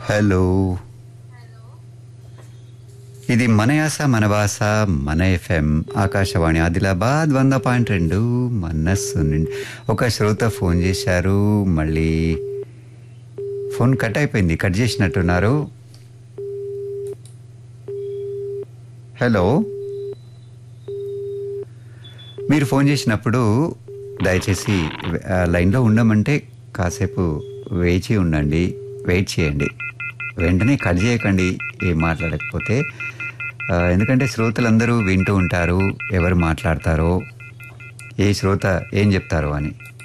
hello ఇది మన యాస మన భాష మన ఎఫ్ఎం ఆకాశవాణి ఆదిలాబాద్ వంద పాయింట్ రెండు మనస్సు నిండి ఒక శ్రోత ఫోన్ చేశారు మళ్ళీ ఫోన్ కట్ అయిపోయింది కట్ చేసినట్టున్నారు హలో మీరు ఫోన్ చేసినప్పుడు దయచేసి ఆ, లైన్లో ఉండమంటే కాసేపు వేచి ఉండండి వెయిట్ చేయండి వెంటనే కట్ చేయకండి ఏం మాట్లాడకపోతే ఆ, ఎందుకంటే శ్రోతలందరూ వింటూ ఉంటారు ఎవరు మాట్లాడతారో ఏ శ్రోత ఏం చెప్తారో అని